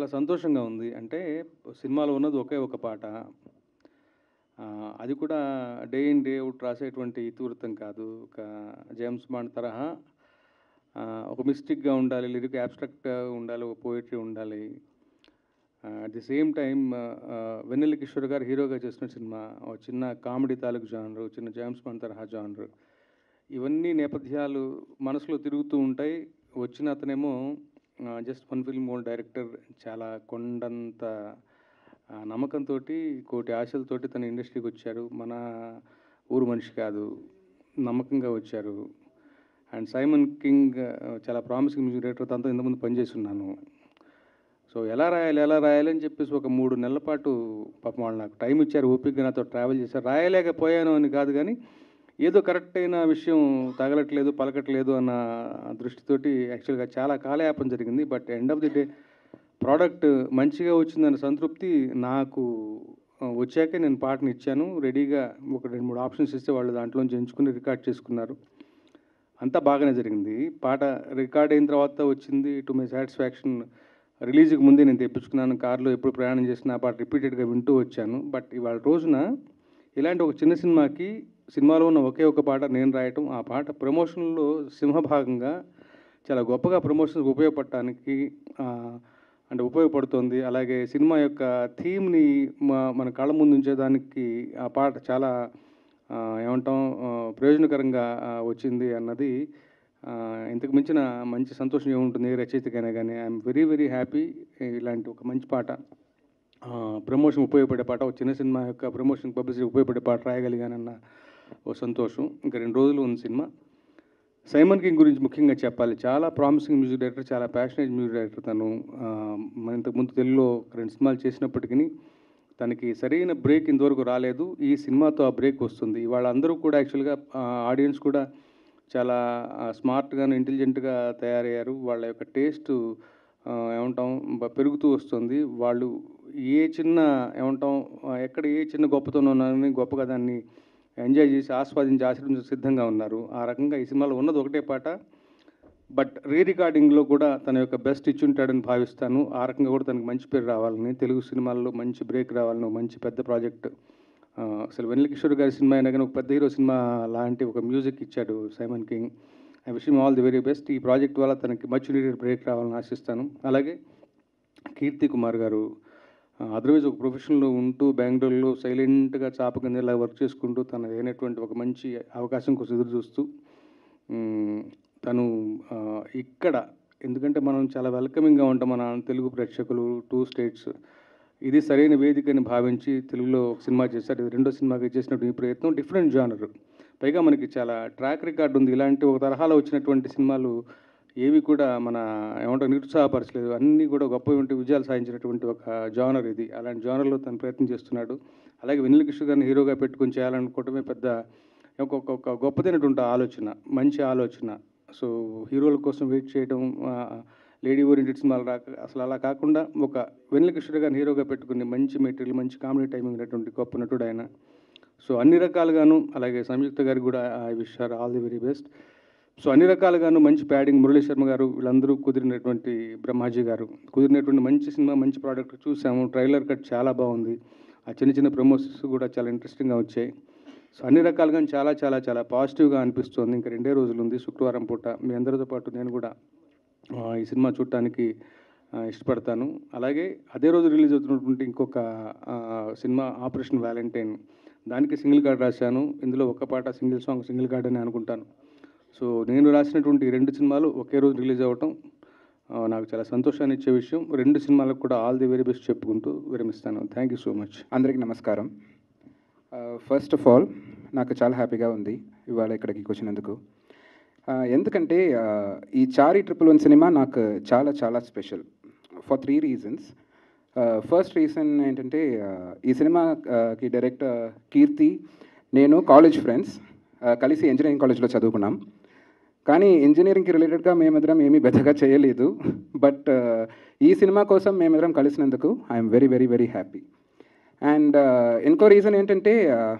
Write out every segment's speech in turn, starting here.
చాలా సంతోషంగా ఉంది అంటే సినిమాలో ఉన్నది ఒకే ఒక పాట ఆ, అది కూడా డే ఇన్ డే అవుట్ రాసేటువంటి ఇతివృత్తం కాదు ఒక జేమ్స్ బాండ్ తరహా ఆ, ఒక మిస్టిక్గా ఉండాలి లిరిక్ యాబ్స్ట్రాక్ట్గా ఉండాలి ఒక పోయిటరీ ఉండాలి at the same time Vennela Kishore garu హీరోగా చేసిన సినిమా ఒక చిన్న కామెడీ తాలూకు జానరు చిన్న జేమ్స్ బాండ్ తరహా జానరు ఇవన్నీ నేపథ్యాలు మనసులో తిరుగుతూ ఉంటాయి వచ్చిన అతనేమో just one film old director చాలా కొండంత ఆ, నమ్మకంతో కోటి ఆశలతోటి తన ఇండస్ట్రీకి వచ్చారు మన ఊరు మనిషి కాదు నమ్మకంగా వచ్చారు అండ్ సైమన్ కింగ్ ఆ, చాలా ప్రామిసింగ్ మ్యూజిక్ డైరెక్టర్ తనతో ఇంతకుముందు పనిచేస్తున్నాను సో ఎలా రాయాలి ఎలా రాయాలి అని చెప్పేసి ఒక మూడు నెలల పాటు పాపం వాళ్ళు నాకు టైం ఇచ్చారు ఓపికగా నాతో ట్రావెల్ చేశారు రాయలేకపోయాను అని కాదు కానీ ఏదో కరెక్ట్ అయిన విషయం తగలట్లేదు పలకట్లేదు అన్న దృష్టితోటి యాక్చువల్గా చాలా కాలయాపన జరిగింది but end of the day product మంచిగా వచ్చిందన్న సంతృప్తి నాకు ఆ, వచ్చాకే నేను పాటను ఇచ్చాను రెడీగా ఒక రెండు మూడు ఆప్షన్స్ ఇస్తే వాళ్ళు దాంట్లోంచి ఎంచుకుని రికార్డ్ చేసుకున్నారు అంతా బాగానే జరిగింది పాట రికార్డ్ అయిన తర్వాత వచ్చింది టు మై సాటిస్ఫాక్షన్ రిలీజ్కి ముందే నేను తెప్పించుకున్నాను కార్లో ఎప్పుడు ప్రయాణం చేసిన ఆ పాట రిపీటెడ్గా వింటూ వచ్చాను బట్ ఇవాళ రోజున ఇలాంటి ఒక చిన్న సినిమాకి సినిమాలో ఉన్న ఒకే ఒక పాట నేను రాయటం ఆ పాట ప్రమోషన్లో సింహభాగంగా చాలా గొప్పగా ప్రమోషన్స్ ఉపయోగపడటానికి ఆ, అంటే ఉపయోగపడుతుంది అలాగే సినిమా యొక్క థీమ్ని మన కళ్ళ ముందు ఉంచేదానికి ఆ పాట చాలా ఆ, ఏమంటాం ఆ, ప్రయోజనకరంగా ఆ, వచ్చింది అన్నది ఆ, ఇంతకు మించిన మంచి సంతోషం ఏముంటుంది ఏ రచయితకైనా కానీ ఐఎమ్ వెరీ వెరీ హ్యాపీ ఇలాంటి ఒక మంచి పాట ప్రమోషన్ ఉపయోగపడే పాట ఒక చిన్న సినిమా యొక్క ప్రమోషన్ పబ్లిసిటీ ఉపయోగపడే పాట రాయగలిగానన్న ఓ సంతోషం ఇంకా రెండు రోజులు ఉంది సినిమా సైమన్ కింగ్ గురించి ముఖ్యంగా చెప్పాలి చాలా ప్రామిసింగ్ మ్యూజిక్ డైరెక్టర్ చాలా ప్యాషనేట్ మ్యూజిక్ డైరెక్టర్ తను ఆ, మన ఇంతకుముందు తెలుగులో ఒక రెండు సినిమాలు చేసినప్పటికీ తనకి సరైన బ్రేక్ ఇంతవరకు రాలేదు ఈ సినిమాతో ఆ బ్రేక్ వస్తుంది వాళ్ళందరూ కూడా యాక్చువల్గా ఆడియన్స్ కూడా చాలా స్మార్ట్గాను ఇంటెలిజెంట్గా తయారయ్యారు వాళ్ళ యొక్క టేస్ట్ ఏమంటాం బ- పెరుగుతూ వస్తుంది వాళ్ళు ఏ చిన్న ఏమంటాం ఆ, ఎక్కడ ఏ చిన్న గొప్పతనం ఉన్నారని గొప్పగా దాన్ని ఎంజాయ్ చేసి ఆస్వాదించి ఆశ్రయించి సిద్ధంగా ఉన్నారు ఆ రకంగా ఈ సినిమాలో ఉన్నది ఒకటే పాట బట్ రీ రికార్డింగ్లో కూడా తన యొక్క బెస్ట్ ఇచ్చుంటాడని భావిస్తాను ఆ రకంగా కూడా తనకు మంచి పేరు రావాలని తెలుగు సినిమాల్లో మంచి బ్రేక్ రావాలని ఒక మంచి పెద్ద ప్రాజెక్ట్ ఆ, అసలు వెన్నెల కిషోర్ గారి సినిమా అయినా కానీ ఒక పెద్ద హీరో సినిమా లాంటి ఒక మ్యూజిక్ ఇచ్చాడు Simon King I wish all the very best ఈ ప్రాజెక్ట్ వల్ల తనకి మచ్ నీడెడ్ బ్రేక్ రావాలని ఆశిస్తాను అలాగే కీర్తి కుమార్ గారు అదర్వైజ్ ఒక ప్రొఫెషన్లో ఉంటూ బెంగళూరులో సైలెంట్గా చాప కింద ఇలా వర్క్ చేసుకుంటూ తన అయినటువంటి ఒక మంచి అవకాశం కోసం ఎదురు చూస్తూ మ్, తను ఆ, ఇక్కడ ఎందుకంటే మనం చాలా వెల్కమింగ్గా ఉంటాం మన తెలుగు ప్రేక్షకులు టూ స్టేట్స్ ఇది సరైన వేదికని భావించి తెలుగులో ఒక సినిమా చేశారు ఇది రెండో సినిమాకి చేసినటువంటి ఈ ప్రయత్నం డిఫరెంట్ జానర్ పైగా మనకి చాలా ట్రాక్ రికార్డు ఉంది ఇలాంటి ఒక తరహాలో వచ్చినటువంటి సినిమాలు ఏవి కూడా మన ఏమంటారు నిరుత్సాహపరచలేదు అన్నీ కూడా గొప్ప విజయాలు సాధించినటువంటి ఒక జానర్ ఇది అలాంటి జానర్లో తను ప్రయత్నం చేస్తున్నాడు అలాగే వెన్నెల కృష్ణ గారిని హీరోగా పెట్టుకొని చేయాలనుకోవటమే పెద్ద ఒక ఒక- ఒక గొప్పదైనటువంటి ఆలోచన మంచి ఆలోచన సో హీరోల కోసం వెయిట్ చేయడం ఆ, లేడీ ఓరియంటెడ్ సినిమాలు రాక అసలు అలా కాకుండా ఒక వెన్నెల కృష్ణ గారిని హీరోగా పెట్టుకుని మంచి మెటీరియల్ మంచి కామెడీ టైమింగ్ ఉన్నటువంటి గొప్ప నటుడు ఆయన సో అన్ని రకాలుగాను అలాగే సంయుక్త గారికి కూడా I wish are all the very best so అన్ని రకాలుగాను మంచి ప్యాడింగ్ మురళీ శర్మ గారు వీళ్ళందరూ కుదిరినటువంటి బ్రహ్మాజీ గారు కుదిరినటువంటి మంచి సినిమా మంచి ప్రోడక్ట్ చూసాము ట్రైలర్ కట్ చాలా బాగుంది ఆ చిన్న చిన్న ప్రమోషన్స్ కూడా చాలా ఇంట్రెస్టింగ్గా వచ్చాయి సో అన్ని రకాలుగా చాలా చాలా చాలా పాజిటివ్గా అనిపిస్తుంది ఇంకా రెండే రోజులు ఉంది శుక్రవారం పూట మీ అందరితో పాటు నేను కూడా ఆ, ఈ సినిమా చూడటానికి ఆ, ఇష్టపడతాను అలాగే అదే రోజు రిలీజ్ అవుతున్నటువంటి ఇంకొక ఆ, సినిమా ఆపరేషన్ వ్యాలంటైన్ దానికి సింగిల్ కార్డ్ రాశాను ఇందులో ఒక పాట సింగిల్ సాంగ్ సింగిల్ కార్డ్ అని అనుకుంటాను సో నేను రాసినటువంటి ఈ రెండు సినిమాలు ఒకే రోజు రిలీజ్ అవ్వటం ఆ, నాకు చాలా సంతోషాన్ని ఇచ్చే విషయం రెండు సినిమాలకు కూడా ఆల్ ది వెరీ బెస్ట్ చెప్పుకుంటూ విరమిస్తాను థ్యాంక్ యూ సో మచ్ అందరికీ నమస్కారం ఫస్ట్ ఆఫ్ ఆల్ నాకు చాలా హ్యాపీగా ఉంది ఇవాళ ఇక్కడికి వచ్చినందుకు Uh, ఎందుకంటే uh, ఈ చారి ట్రిపుల్ వన్ సినిమా నాకు చాలా చాలా special for three reasons first reason ఏంటంటే uh, ఈ సినిమాకి డైరెక్టర్ కీర్తి నేను కాలేజ్ ఫ్రెండ్స్ కలిసి ఇంజనీరింగ్ కాలేజ్లో చదువుకున్నాం కానీ ఇంజనీరింగ్కి రిలేటెడ్గా మేమిద్దరం ఏమీ పెద్దగా చేయలేదు బట్ ఈ సినిమా కోసం మేమిద్దరం కలిసినందుకు I'm very very very happy and ఇంకో రీజన్ ఏంటంటే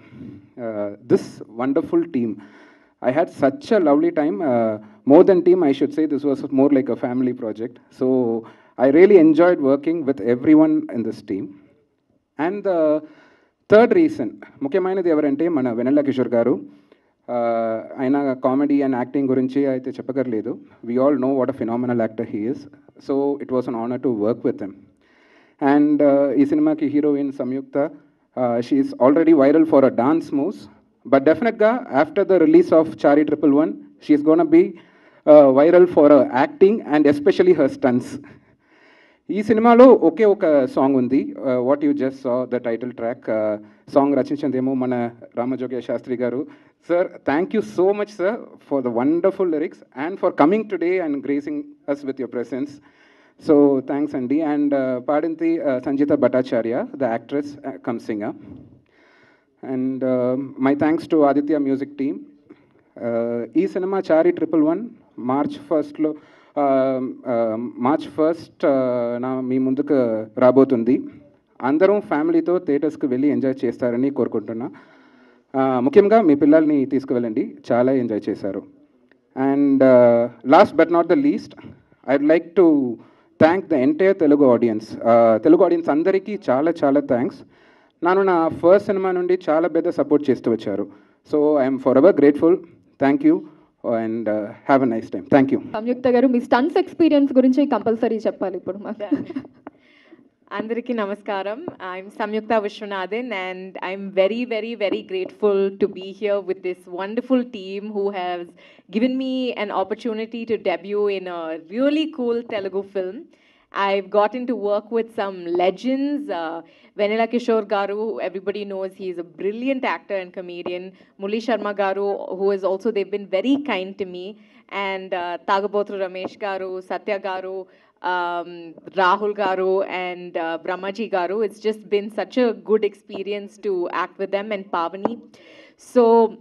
this wonderful team I had such a lovely time more than team I should say this was more like a family project so I really enjoyed working with everyone in this team. And the third reason ముఖ్యమైనది ఎవరంటే మన వెనెల్ల కిషోర్ గారు Uh, ఆయన comedy and acting గురించి అయితే చెప్పగలేదు we all know what a phenomenal actor he is so it was an honour to work with him and ఈ సినిమాకి heroine Samyuktha she's already viral for a dance moves but డెఫినెట్గా after the release of Chaari triple one she's gonna be viral for acting and especially her stunts ఈ సినిమాలో ఒకే ఒక song ఉంది what you just saw the title track song రచించిందేమో మన రామజోగ్య Sastry garu sir thank you so much sir for the wonderful lyrics and for coming today and gracing us with your presence so thanks అండి and పాడింది Sanjitha Bhattacharya the actress come singer and my thanks to Aditya music team ఈ cinema Chaari triple one March ఫస్ట్లో March first నా మీ ముందుకు రాబోతుంది అందరం ఫ్యామిలీతో థియేటర్స్కి వెళ్ళి ఎంజాయ్ చేస్తారని కోరుకుంటున్నా ముఖ్యంగా మీ పిల్లల్ని తీసుకువెళ్ళండి చాలా ఎంజాయ్ చేశారు and last but not the least I'd like to thank the entire Telugu audience Telugu audience అందరికీ చాలా చాలా థ్యాంక్స్ నన్ను నా ఫస్ట్ సినిమా నుండి చాలా పెద్ద సపోర్ట్ చేస్తూ వచ్చారు so I'm forever grateful thank you and have a nice time thank you Samyuktha garu మీ స్టన్స్ ఎక్స్పీరియన్స్ గురించి కంపల్సరీ చెప్పాలి ఇప్పుడు మాకు అందరికీ నమస్కారం I'm Samyuktha Viswanathan and I'm very very very grateful to be here with this wonderful team who has given me an opportunity to debut in a really cool Telugu film I've gotten to work with some legends. Uh, Vanilla Kishore Garu, everybody knows he's a brilliant actor and comedian. Muli Sharma Garu, who is also, they've been very kind to me. And uh, Tagabotru Ramesh Garu, Satya Garu, um, Rahul Garu, and uh, Brahmaji Garu. It's just been such a good experience to act with them and Pavani. So,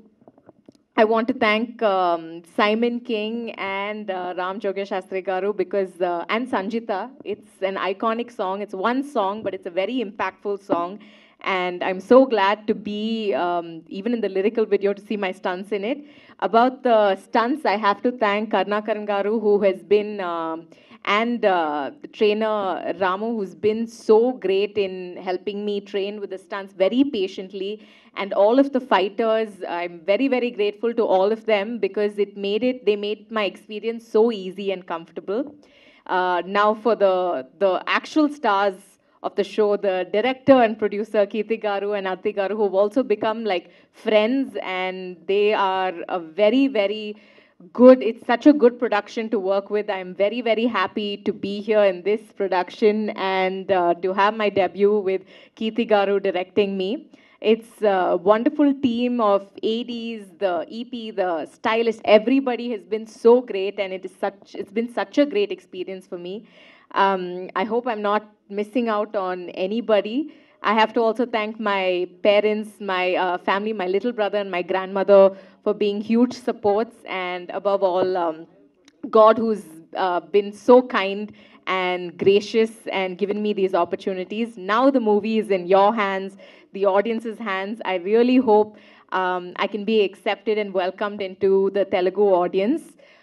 I want to thank um, Simon King and uh, Ram Jogya Shastri Garu because, uh, and Sanjita. It's an iconic song. It's one song, but it's a very impactful song. And I'm so glad to be, um, even in the lyrical video, to see my stunts in it. About the stunts, I have to thank Karnakaran Garu, who has been, um, and uh, the trainer Ramu, who's been so great in helping me train with the stunts very patiently and all of the fighters i'm very very grateful to all of them because it made it they made my experience so easy and comfortable uh, now for the the actual stars of the show the director and producer Kirti Garu and Ati Garu who have also become like friends and they are a very very good it's such a good production to work with i'm very very happy to be here in this production and uh, to have my debut with Kirti Garu directing me it's a wonderful team of ADs, the EP, the stylist. Everybody has been so great, and it is such. It's been such a great experience for me. Um, I hope I'm not missing out on anybody. I have to also thank my parents, my uh, family, my little brother, and my grandmother for being huge supports, and above all, um, God, who's uh, been so kind and gracious and given me these opportunities. Now the movie is in your hands, the audience's hands. I really hope um, I can be accepted and welcomed into the Telugu audience.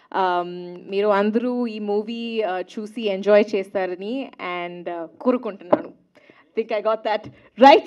మీరు అందరూ ఈ movie చూసి enjoy చేస్తారని and కోరుకుంటున్నాను think I got that right.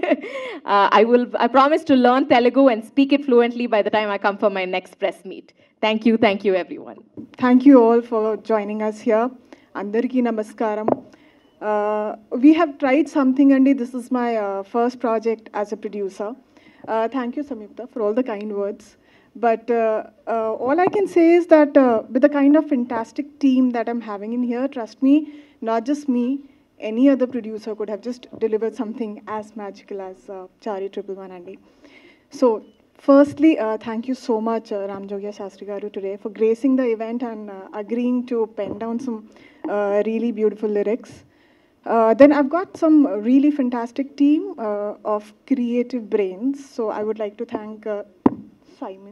uh, I will. I promise to learn Telugu and speak it fluently by the time I come for my next press meet. Thank you, thank you, everyone. Thank you all for joining us here. Andarki namaskaram. Uh, we have tried something, and this is my uh, first project as a producer. Uh, thank you, Samyukta, for all the kind words. But uh, uh, all I can say is that uh, with the kind of fantastic team that I'm having in here, trust me, not just me, any other producer could have just delivered something as magical as uh, Chari Triple One Andy. So, firstly, uh, thank you so much, uh, Ramjogya Shastri Garu, today for gracing the event and uh, agreeing to pen down some uh, really beautiful lyrics. Uh, then I've got some really fantastic team uh, of creative brains. So I would like to thank uh, Simon,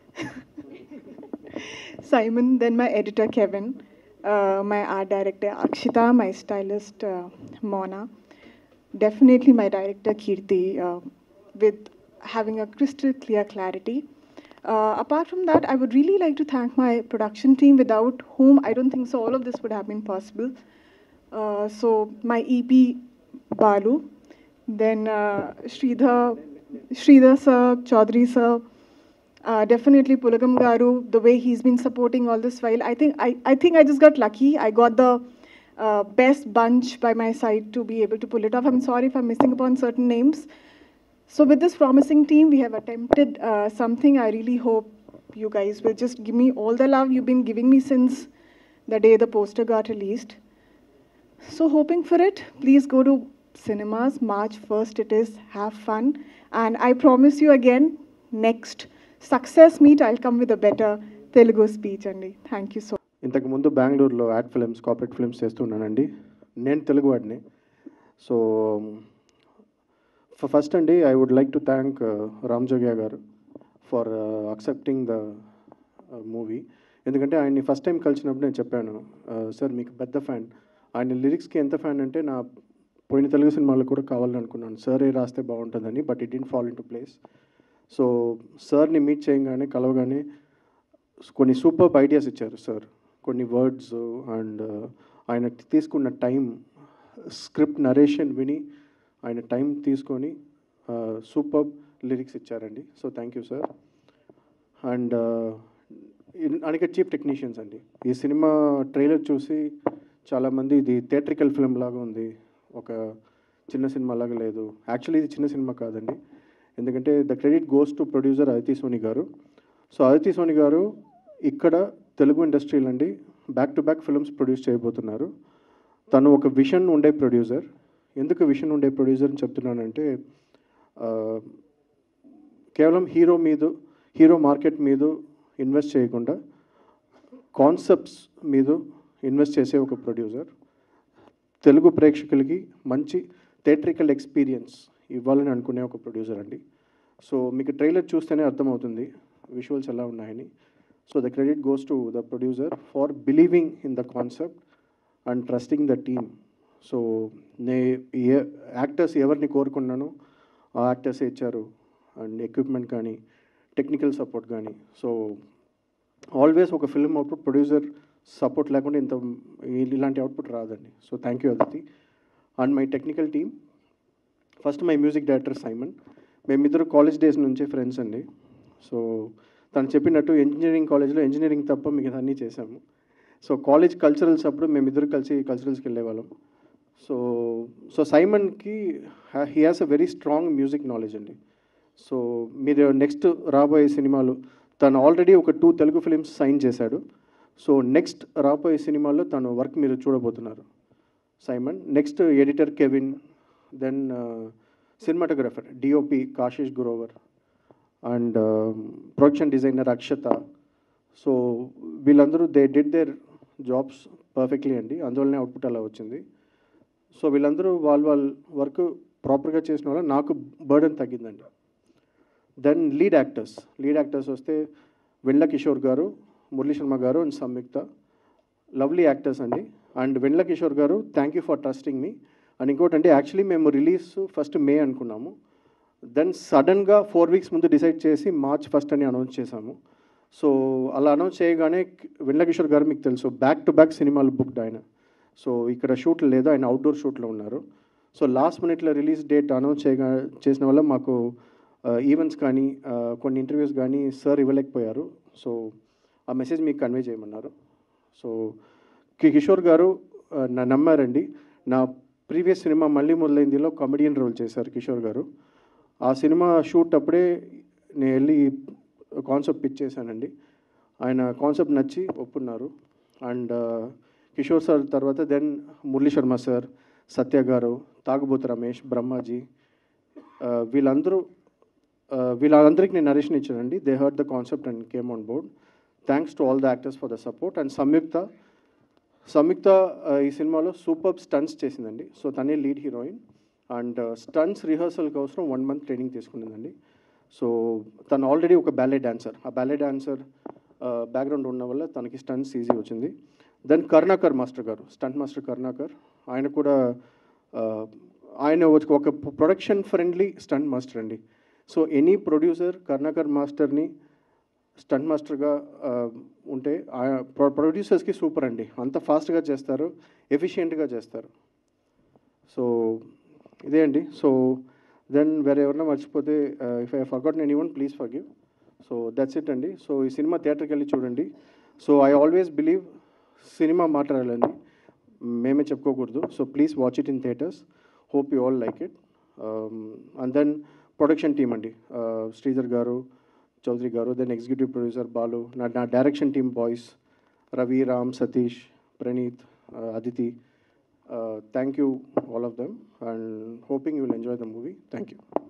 Simon, then my editor Kevin, uh, my art director Akshita, my stylist uh, Mona, definitely my director Kirti, uh, with having a crystal clear clarity. Uh, apart from that, I would really like to thank my production team, without whom I don't think so all of this would have been possible. Uh, so my EP Balu, then uh, Sridhar, Sridhar sir, Chaudhary sir, uh, definitely Pulagam Garu, the way he's been supporting all this while. I think I, I think I just got lucky. I got the uh, best bunch by my side to be able to pull it off. I'm sorry if I'm missing upon certain names. So with this promising team, we have attempted uh, something. I really hope you guys will just give me all the love you've been giving me since the day the poster got released. So hoping for it, please go to cinemas. March 1st it is. Have fun. And I promise you again, next success meet, I'll come with a better Telugu speech. Andy. Thank you so ఇంతకు ముందు బెంగళూరులో ad films corporate films చేస్తున్నానండి నేను తెలుగు వాడిని so first అండి I would like to thank Ram Jogayya garu for accepting the movie ఎందుకంటే ఆయన్ని first time కలిసినప్పుడు నేను చెప్పాను సార్ మీకు పెద్ద ఫ్యాన్ ఆయన లిరిక్స్కి ఎంత ఫ్యాన్ అంటే నా పోయిన తెలుగు సినిమాలు కూడా కావాలని అనుకున్నాను సరే రాస్తే బాగుంటుందని but it in fall into place so సార్ని మీట్ చేయగానే కలవగానే కొన్ని సూపర్ ఐడియాస్ ఇచ్చారు సార్ కొన్ని వర్డ్స్ అండ్ ఆయన తీసుకున్న టైం స్క్రిప్ట్ నరేషన్ విని ఆయన టైం తీసుకొని సూపర్ లిరిక్స్ ఇచ్చారండి so thank you sir and అనేక చీఫ్ టెక్నీషియన్స్ అండి ఈ సినిమా ట్రైలర్ చూసి చాలామంది ఇది థియేట్రికల్ ఫిల్మ్ లాగా ఉంది ఒక చిన్న సినిమా లాగా లేదు యాక్చువల్లీ ఇది చిన్న సినిమా కాదండి ఎందుకంటే the credit goes to producer Aditi Soni garu so Aditi Soni garu ఇక్కడ తెలుగు ఇండస్ట్రీలో అండి back to back films produce చేయబోతున్నారు తను ఒక విషన్ ఉండే ప్రొడ్యూసర్ ఎందుకు విషన్ ఉండే ప్రొడ్యూసర్ అని చెప్తున్నానంటే ఆ, కేవలం హీరో మీద హీరో మార్కెట్ మీద ఇన్వెస్ట్ చేయకుండా కాన్సెప్ట్స్ మీద ఇన్వెస్ట్ చేసే ఒక ప్రొడ్యూసర్ తెలుగు ప్రేక్షకులకి మంచి థియేట్రికల్ ఎక్స్పీరియన్స్ ఇవ్వాలని అనుకునే ఒక ప్రొడ్యూసర్ అండి సో మీకు ట్రైలర్ చూస్తేనే అర్థమవుతుంది విజువల్స్ ఎలా ఉన్నాయని so the credit goes to the producer for believing in the concept and trusting the team so నే ఏ యాక్టర్స్ ఎవరిని కోరుకున్నానో ఆ యాక్టర్సే ఇచ్చారు అండ్ ఎక్విప్మెంట్ కానీ టెక్నికల్ సపోర్ట్ కానీ సో ఆల్వేస్ ఒక ఫిల్మ్ అవుట్పుట్ ప్రొడ్యూసర్ సపోర్ట్ లేకుండా ఇంత ఇలాంటి అవుట్పుట్ రాదండి so thank you Aditi and my technical team first my music director Simon మేమిద్దరు కాలేజ్ డేస్ నుంచే ఫ్రెండ్స్ అండి సో తను చెప్పినట్టు ఇంజనీరింగ్ కాలేజ్లో ఇంజనీరింగ్ తప్ప మిగతా అన్నీ చేశాము సో కాలేజ్ కల్చరల్స్ అప్పుడు మేమిద్దరు కలిసి కల్చరల్స్కి వెళ్ళేవాళ్ళం సో సో సైమన్కి he has a very strong music knowledge అండి సో మీరు నెక్స్ట్ రాబోయే సినిమాలు తను ఆల్రెడీ ఒక టూ తెలుగు ఫిలిమ్స్ సైన్ చేశాడు సో నెక్స్ట్ రాబోయే సినిమాల్లో తను వర్క్ మీరు చూడబోతున్నారు Simon next editor Kevin then cinematographer DOP Kashish Grover and production designer Akshata so వీళ్ళందరూ they did their jobs perfectly అండి అందువల్లనే అవుట్పుట్ అలా వచ్చింది సో వీళ్ళందరూ వాళ్ళ వాళ్ళ వర్క్ ప్రాపర్గా చేసిన వల్ల నాకు బర్డెన్ తగ్గిందండి then lead actors lead actors వస్తే Vennela Kishore garu Murali Sharma garu and Samyuktha lovely actors అండి and Vennela Kishore garu thank you for trusting me and ఇంకోటి అంటే యాక్చువల్లీ మేము రిలీజ్ ఫస్ట్ మే అనుకున్నాము దెన్ సడన్గా ఫోర్ వీక్స్ ముందు డిసైడ్ చేసి మార్చ్ ఫస్ట్ అని అనౌన్స్ చేశాము సో అలా అనౌన్స్ చేయగానే వెండ్ల కిషోర్ గారు మీకు తెలుసు బ్యాక్ టు బ్యాక్ సినిమాలు బుక్డ్ ఆయన సో ఇక్కడ షూట్లు లేదు ఆయన అవుట్డోర్ షూట్లో ఉన్నారు సో లాస్ట్ మినిట్లో రిలీజ్ డేట్ అనౌన్స్ చేయగా చేసిన వల్ల మాకు ఈవెంట్స్ కానీ ఆ, కొన్ని ఇంటర్వ్యూస్ కానీ సార్ ఇవ్వలేకపోయారు సో ఆ మెసేజ్ మీకు కన్వే చేయమన్నారు సో కి- కిషోర్ గారు ఆ, నా నమ్మారండి నా ప్రీవియస్ సినిమా మళ్ళీ మొదలైందిలో కామెడియన్ రోల్ చేశారు కిషోర్ గారు ఆ సినిమా షూట్ అప్పుడే నేను వెళ్ళి కాన్సెప్ట్ పిచ్ చేశానండి ఆయన కాన్సెప్ట్ నచ్చి ఒప్పున్నారు అండ్ కిషోర్ సార్ తర్వాత దెన్ మురళీ శర్మ సార్ సత్య గారు తాగుబోతు రమేష్ బ్రహ్మాజీ ఆ, వీళ్ళందరూ ఆ, వీళ్ళందరికీ నేను నరేషన్ ఇచ్చానండి they heard the concept and came on board thanks to all the actors for the support and Samyuktha Samyuktha ఆ, ఈ సినిమాలో సూపర్ స్టన్స్ చేసిందండి సో తనే lead heroine and stunts rehearsal కోసం వన్ మంత్ ట్రైనింగ్ తీసుకునిందండి సో తను ఆల్రెడీ ఒక బ్యాలే డాన్సర్ ఆ బ్యాలే డాన్సర్ బ్యాక్గ్రౌండ్ ఉన్న వల్ల తనకి స్టన్స్ ఈజీ వచ్చింది then Karunakar master garu stunt master Karunakar ఆయన కూడా ఆ, ఆయన ఒక- ఒక ప్రొడక్షన్ ఫ్రెండ్లీ స్టంట్ మాస్టర్ అండి సో ఎనీ ప్రొడ్యూసర్ కరుణాకర్ మాస్టర్ని స్టంట్ మాస్టర్గా ఉంటే ఉంటే ప్రొడ్యూసర్స్కి సూపర్ అండి అంత ఫాస్ట్గా చేస్తారు ఎఫిషియెంట్గా చేస్తారు సో ఇదే అండి సో దెన్ వేరే ఎవరైనా మర్చిపోతే if I forgot any one please forgive so that's it అండి సో ఈ సినిమా థియేటర్కి వెళ్ళి చూడండి సో ఐ ఆల్వేస్ బిలీవ్ సినిమా మాట్లాడాలండి మేమే చెప్పుకోకూడదు so please watch it in theatres hope you all like it and then production team అండి Uh, Sridhar garu Chowdary garu then executive producer Balu నా నా direction team boys Ravi Ram Satish Praneeth Aditi thank you all of them and hoping you will enjoy the movie thank you